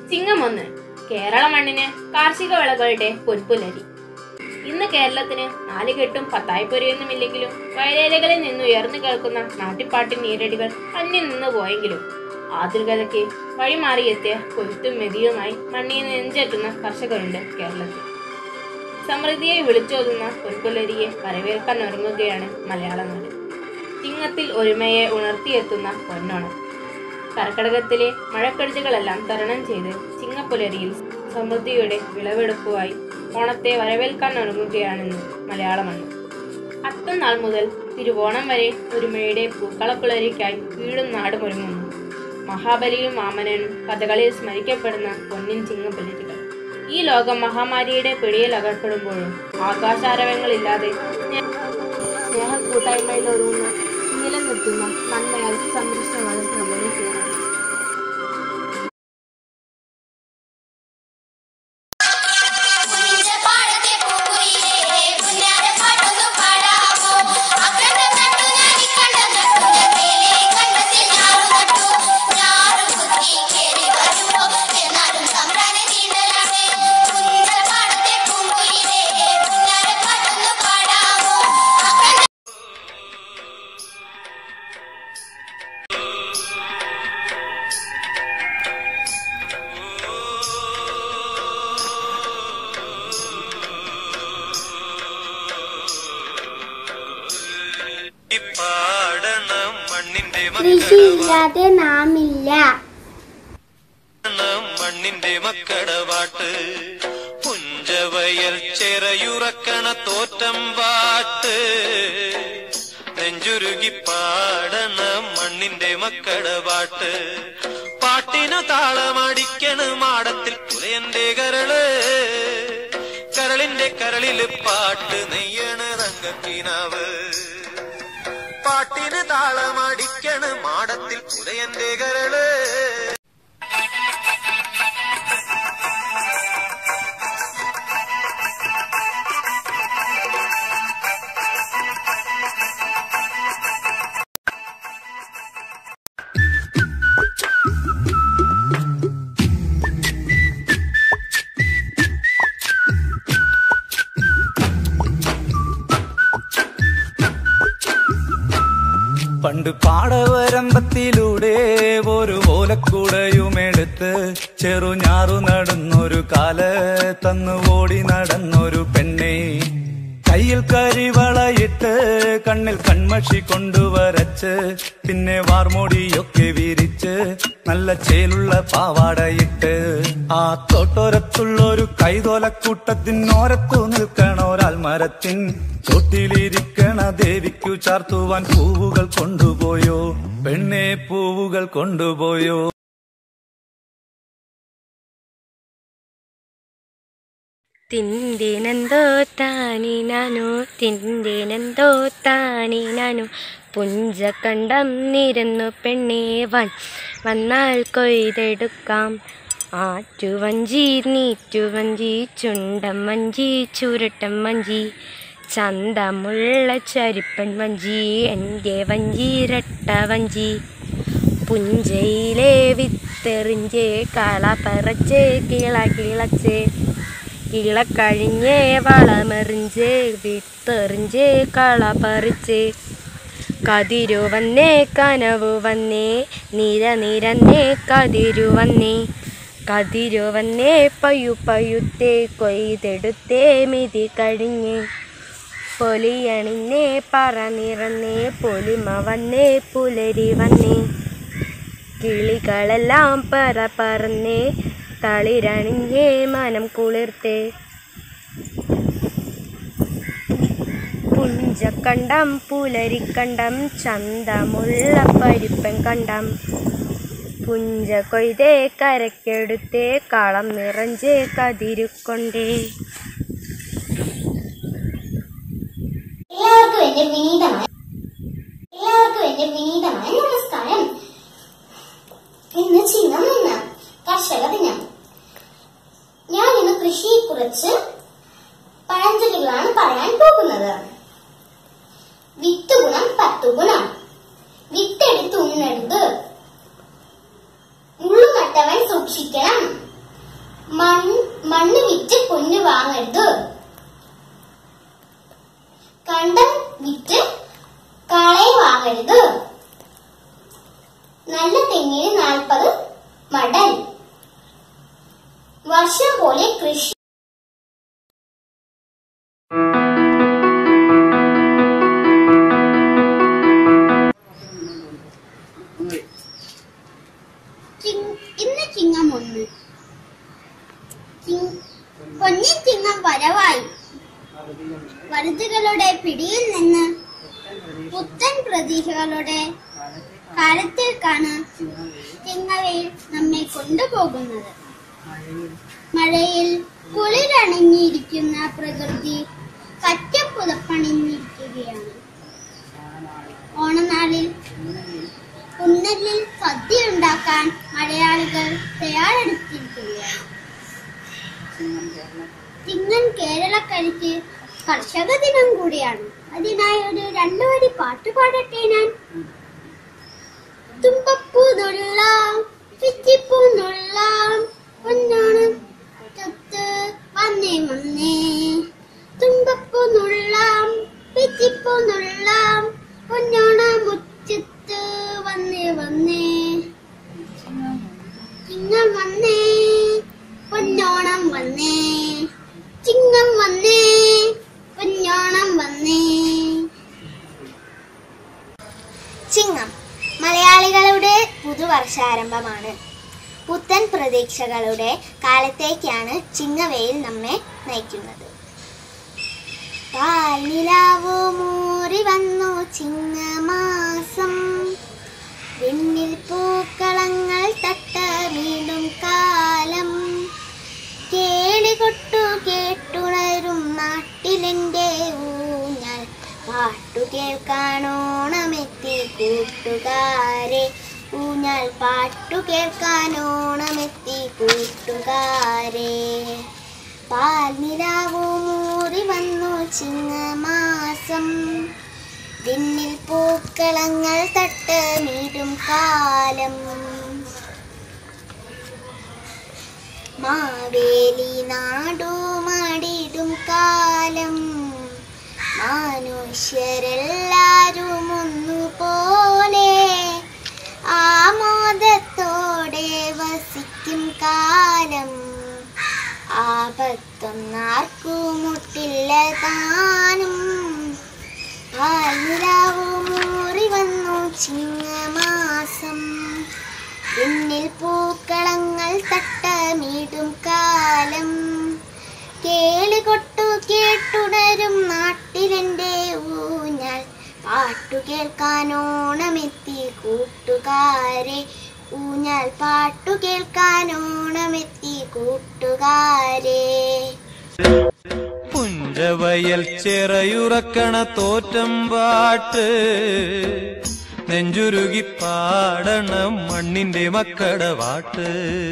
ചിങ്ങം ഒന്ന് കേരള മണ്ണിന് കാർഷിക വിളകളുടെ പൊൻപുലരി ഇന്ന് കേരളത്തിന് നാലുകെട്ടും പത്തായപ്പൊരിയൊന്നുമില്ലെങ്കിലും വയലേലകളിൽ നിന്ന് ഉയർന്നു കേൾക്കുന്ന നാട്ടിപ്പാട്ടിൻ നീരടികൾ അന്യം നിന്ന് പോയെങ്കിലും ആധുനികതയ്ക്ക് വഴിമാറിയെത്തിയ കൊയ്ത്തും മെതിയുമായി മണ്ണിൽ നെഞ്ചെത്തുന്ന കർഷകരുണ്ട് കേരളത്തിൽ സമൃദ്ധിയെ വിളിച്ചോതുന്ന പൊൻപുലരിയെ വരവേൽക്കാൻ ഒരുങ്ങുകയാണ് മലയാള നാട് ചിങ്ങത്തിൽ ഒരുമയെ ഉണർത്തിയെത്തുന്ന പൊന്നോണം കർക്കടകത്തിലെ മഴക്കെടുതികളെല്ലാം തരണം ചെയ്ത് ചിങ്ങപ്പുലരിയിൽ സമൃദ്ധിയുടെ വിളവെടുപ്പുമായി ഓണത്തെ വരവേൽക്കാൻ ഒരുങ്ങുകയാണെന്ന് മലയാള മണ്ണ് അത്തനാൾ മുതൽ തിരുവോണം വരെ ഒരുമയുടെ പൂക്കളപ്പുലരിക്കായി വീടും നാടും ഒരുങ്ങുന്നു മഹാബലിയും വാമനനും കഥകളിൽ സ്മരിക്കപ്പെടുന്ന പൊന്നിൻ ചിങ്ങപ്പുലരികൾ ഈ ലോകം മഹാമാരിയുടെ പിടിയിൽ അകപ്പെടുമ്പോഴും ആകാശാരവങ്ങളില്ലാതെ സ്നേഹ കൂട്ടായ്മയിൽ ഒരുങ്ങുന്ന നിലനിർത്തുന്ന നന്മയാൽ സന്തുഷ്ടമാണ് നമ്മുടെ കേരളം പുലിച്ച പാടത്തെ പൂക്കുയിലേ പുന്നാര പാട്ടൊന്നു പാടാമോ അക്കണ്ടം നട്ടു ഞാൻ ഇക്കണ്ടം നട്ടു ഞാൻ മേലെ കണ്ടത്തിൽ ഞാറു നട്ടു ഞാറു കുത്തി കേറി വരുമ്പോ എന്നാലും സംബ്രാനെ നീണ്ടലാണ് പുലിച്ച പാടത്തെ പൂക്കുയിലേ പുന്നാര പാട്ടൊന്നു പാടാമോ അക്കണ്ടം ഈ പാടണം മണ്ണിന്റെ കൃഷിയില്ലാതെ നാമില്ല മക്കളണം മണ്ണിന്റെ മക്കടവാട്ട് പുഞ്ചവയൽ ചെറയുറക്കണ തോറ്റം പാട്ട് നെഞ്ചുരുകി പാടണം മണ്ണിന്റെ മക്കടവാട്ട് പാട്ടിനു താളമടിക്കണ് മാടത്തിൽ പുലയന്റെ കരള് കരളിന്റെ കരളില് പാട്ട് നെയ്യണ് റങ്കക്കിനാവ് പാട്ടിന് താളമടിക്കണ് മാടത്തിൽ പുലയന്റെ കരള് പണ്ട് പാടവരമ്പത്തിലൂടെ ഒരു ഓലക്കുടയുമെടുത്ത് ചെറുഞാറു നടന്നൊരു കാല തന്നു ഓടി നടന്നൊരു പെണ്ണെ കയ്യിൽ കരിവളയിട്ട് കണ്ണിൽ കൺമഷി കൊണ്ടുവരച്ച് പിന്നെ വാർമോടിയൊക്കെ വിരിച്ച് നല്ല ചേലുള്ള പാവാടയിട്ട് ആ തോട്ടോരത്തുള്ളൊരു കൈതോലക്കൂട്ടത്തിനോരത്തു നിൽക്കണ ഒരാൾ മരത്തിൻ ചോട്ടിലിരിക്കണ ദേവിക്കു ചാർത്തുവാൻ പൂവുകൾ കൊണ്ടുപോയോ പെണ്ണെ പൂവുകൾ കൊണ്ടുപോയോ ತಿಂದೇನೆಂದೋ ತಾನಿ ನಾನು ತಿಂದೇನೆಂದೋ ತಾನಿ ನಾನು പുഞ്ച കണ്ടം നിരന്നു പെണ്ണെ വൻ വന്നാൽ കൊയ്തെടുക്കാം ആറ്റുവഞ്ചി നീറ്റുവഞ്ചി ചുണ്ടം വഞ്ചി ചുരുട്ടം വഞ്ചി ചന്തമുള്ള ചരിപ്പൻ വഞ്ചി എൻ്റെ വഞ്ചി രട്ട വഞ്ചി പുഞ്ചയിലെ വിത്തെറിഞ്ച് കള പറച്ച് കിള കിളച്ച് കിളക്കഴിഞ്ഞ് വളമെറിഞ്ച് വിത്തെറിഞ്ച് കള പറിച്ച് കതിരു വന്നേ കനവ് വന്നേ നിര നിരന്നേ കതിരു വന്നേ കതിരു വന്നേ പയു പയുത്തേ കൊയ്തെടുത്തേ മിതി കഴിഞ്ഞ് പൊലിയണിഞ്ഞേ പറ നിറന്നേ പൊലിമ വന്നേ പുലരി വന്നേ കിളികളെല്ലാം പറ പറന്നേ തളിരണിഞ്ഞേ മനം കുളിർത്തേ പുഞ്ചക്കണ്ടം പുലരിക്കണ്ടം ചന്തമുള്ള പരിപ്പൻ കണ്ടം പുഞ്ച കൊയ്തേ കരക്കെടുത്തേ കളം നിറഞ്ചേ കതിരുക്കൊണ്ടേ എല്ലാവർക്കും എന്റെ വിനീതമായ എല്ലാവർക്കും എന്റെ വിനീതമായ നമസ്കാരം ഇന്ന് ചിങ്ങം ഒന്ന് കർഷക ദിനം ഞാൻ ഇന്ന് കൃഷിയെ കുറിച്ച് പഴഞ്ചൊല്ലുകളാണ് പറയാൻ പോകുന്നത് വിത്ത് ഗുണം പത്തു ഗുണം വിത്തെടുത്ത് ഉണ്ണരുത് മുള്ളുനട്ടവൻ സൂക്ഷിക്കണം മണ്ണ് മണ്ണ് വിറ്റ് പൊന്നു വാങ്ങരുത് കണ്ടം വിറ്റ് കാളയെ വാങ്ങരുത് നല്ല തെങ്ങിന് നാൽപ്പത് മടൽ വർഷം പോലെ കൃഷി ഇന്ന് ചിങ്ങം ഒന്ന് പൊന്നി ചിങ്ങം വരവായി വറുതുകളുടെ പിടിയിൽ നിന്ന് പുത്തൻ പ്രതീക്ഷകളുടെ കാലത്തേക്കാണ് ചിങ്ങവയിൽ നമ്മെ കൊണ്ടുപോകുന്നത് മഴയിൽ കുളിരണിഞ്ഞിരിക്കുന്ന പ്രകൃതി കറ്റപ്പുതപ്പണിഞ്ഞിരിക്കുകയാണ് ഓണനാളിൽ കുന്നലിൽ സദ്യ ഉണ്ടാക്കാൻ മലയാളികൾ തയ്യാറെടുത്തിരിക്കുകയാണ് ചിങ്ങൻ കേരളക്കരയ്ക്ക് കർഷക ദിനം കൂടിയാണ് അതിനായി ഒരു രണ്ടു വരി പാട്ട് പാടട്ടെ ഞാൻ തുമ്പപ്പൂ നുള്ളാം പിച്ചിപ്പൂ നുള്ളാം പൊന്നോണം ചത്ത് വന്നേ വന്നേ തുമ്പപ്പൂ നുള്ളാം പിച്ചിപ്പൂ നുള്ളാം പൊന്നോണം മുറ്റത്ത് വന്നേ വന്നേ ചിങ്ങം വന്നേ പൊന്നോണം വന്നേ ചിങ്ങം വന്നേ പൊന്നോണം വന്നേ ചിങ്ങം മലയാളികളുടെ പുതുവർഷാരംഭമാണ് പുത്തൻ പ്രതീക്ഷകളുടെ കാലത്തേക്കാണ് ചിങ്ങവെയിൽ നമ്മെ നയിക്കുന്നത് പാൽനിലാവു മൂറി വന്നു ചിങ്ങമാസം വിണ്ണിൽ പൂക്കളങ്ങൾ തട്ട വീണ്ടും കാലം കേളികൊട്ടു കേട്ടുണരും നാട്ടിലെന്റെ ഊഞ്ഞാൽ പാട്ടു കേൾക്കാനോണമെത്തി കൂട്ടുകാരെ ഊഞ്ഞാൽ പാട്ടു കേൾക്കാനോണമെത്തി കൂട്ടുകാരെ പാൽനിലാവു മൂറി വന്നു ചിങ്ങമാസം വിണ്ണിൽ പൂക്കളങ്ങൾ തട്ട് മീടും കാലം മാവേലി നാടുമാടിടും കാലം മനുഷ്യരെല്ലാരും ഒന്നുപോലെ ആമോദത്തോടെ വസിക്കും കാലം ആപത്തൊന്നാർക്കുമുട്ടില്ല താനും പാൽനിലാവു മൂറി വന്നു ചിങ്ങമാസം പിന്നിൽ പൂക്കളങ്ങൾ തട്ടമീടും കാലം കേളികൊട്ടു കേട്ടുണരും നാട്ടിലെന്റെ ഊഞ്ഞാൽ പാട്ടു കേൾക്കാനോണമെത്തി കൂട്ടുകാരെ ഊഞ്ഞാൽ പാട്ടു കേൾക്കാനോണമെത്തി കൂട്ടുകാരെ പുഞ്ചവയൽ ചിറയുറക്കണ തോറ്റം പാട്ട് നെഞ്ചുരുകി പാടണം മണ്ണിന്റെ മക്കട വാട്ട്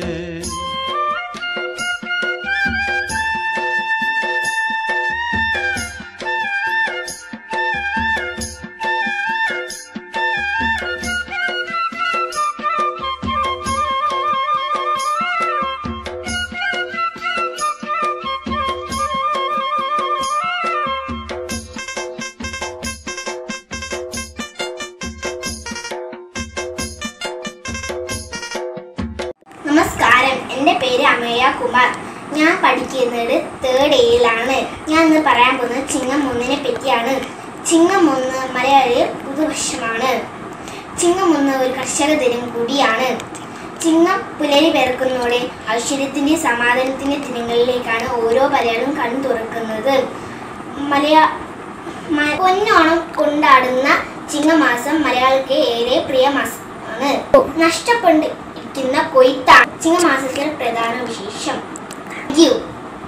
നമസ്കാരം എൻ്റെ പേര് അമേയ കുമാർ ഞാൻ പഠിക്കുന്നത് തേർഡ് എയിലാണ് ഞാൻ ഇന്ന് പറയാൻ പോകുന്നത് ചിങ്ങം ഒന്നിനെ പറ്റിയാണ് ചിങ്ങം ഒന്ന് മലയാളി പുതുവർഷമാണ് ചിങ്ങം ഒന്ന് ഒരു കർഷക ദിനം കൂടിയാണ് ചിങ്ങം പുലരി പിറക്കുന്നതോടെ ഐശ്വര്യത്തിന്റെ സമാധാനത്തിന്റെ ദിനങ്ങളിലേക്കാണ് ഓരോ മലയാളും കണ്ണു തുറക്കുന്നത് മലയാ മ- പൊന്നോണം കൊണ്ടാടുന്ന ചിങ്ങമാസം മലയാളിക്ക് ഏറെ പ്രിയ മാസമാണ് നഷ്ടപ്പെട്ടിരിക്കുന്ന കൊയ്ത്താണ് ചിങ്ങമാസത്തിലെ പ്രധാന വിശേഷം Thank you.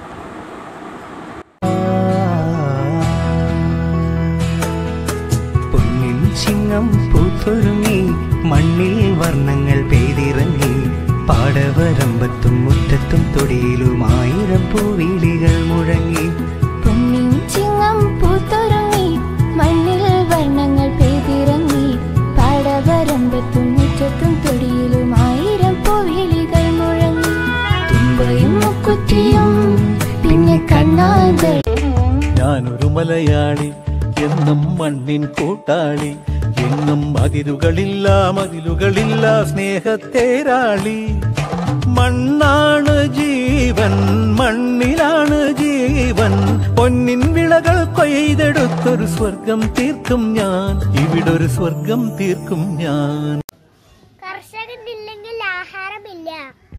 പൊന്നിൻ ചിങ്ങം പൂത്തൊരുങ്ങി മണ്ണിൽ വർണ്ണങ്ങൾ പെയ്തിറങ്ങി പാടവരമ്പത്തും മുറ്റത്തും തൊടിയിലും ആയിരം പൂവിളികൾ മുഴങ്ങി പൊന്നിൻ ചിങ്ങം പൂത്തൊരുങ്ങി മണ്ണിൽ വർണ്ണങ്ങൾ പെയ്തിറങ്ങി പാടവരമ്പത്തും മുറ്റത്തും തൊടിയിലും ആയിരം പൂവിളികൾ മുഴങ്ങി തുമ്പയും മുക്കും മലയാളി എന്നും മണ്ണിൻ കൂട്ടാളി എങ്ങും അതിരുകളില്ല മതിലുകളില്ല സ്നേഹത്തേരാളി മണ്ണാണ് ജീവൻ മണ്ണിലാണ് ജീവൻ പൊന്നിൻ വിളകൾ കൊയ്തെടുത്തൊരു സ്വർഗം തീർക്കും ഞാൻ ഇവിടൊരു സ്വർഗം തീർക്കും ഞാൻ കർഷകനില്ലെങ്കിൽ ആഹാരമില്ല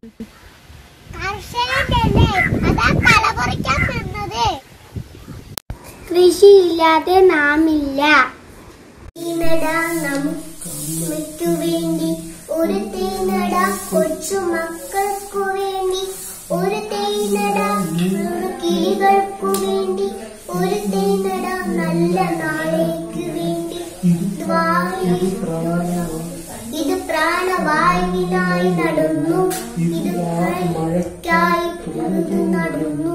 കർഷകനല്ലേ അതാ കള പറിക്കാൻ നിന്നത് കൃഷിയില്ലാതെ നാമില്ല തേനടാ നമുക്ക് വേണ്ടി ഒരു തേനട കൊച്ചു മക്കൾക്കു വേണ്ടി ഒരു തേനട കിളികൾക്കു വേണ്ടി ഒരു തേനട നല്ല നാളേക്ക് വേണ്ടി ഇത് വായു ഇത് പ്രാണവായുവിനായി നടന്നു ഇത് മഴയ്ക്കായി പുഴുതു നടന്നു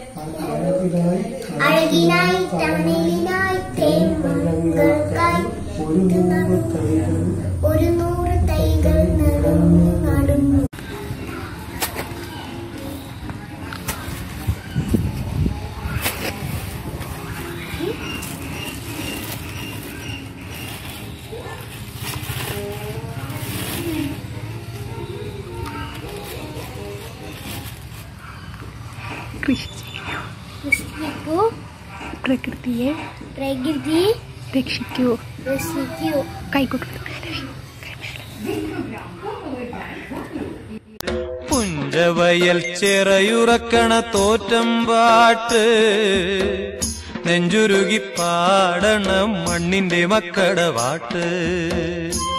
അഴകിനായി തണലിനായി തേമകൾക്കായി ഇത് നടന്നു. ഒരു നൂറ് തൈകൾ നടന്നു നടന്നു രക്ഷിക്കൂ പ്രകൃതിയെ പ്രകൃതി രക്ഷിക്കൂ രക്ഷിക്കൂ കൈകൊടുത്തു പുഞ്ചവയൽ ചിറയുറക്കണ തോറ്റം പാട്ട് നെഞ്ചുരുകി പാടണം മണ്ണിന്റെ മക്കട പാട്ട്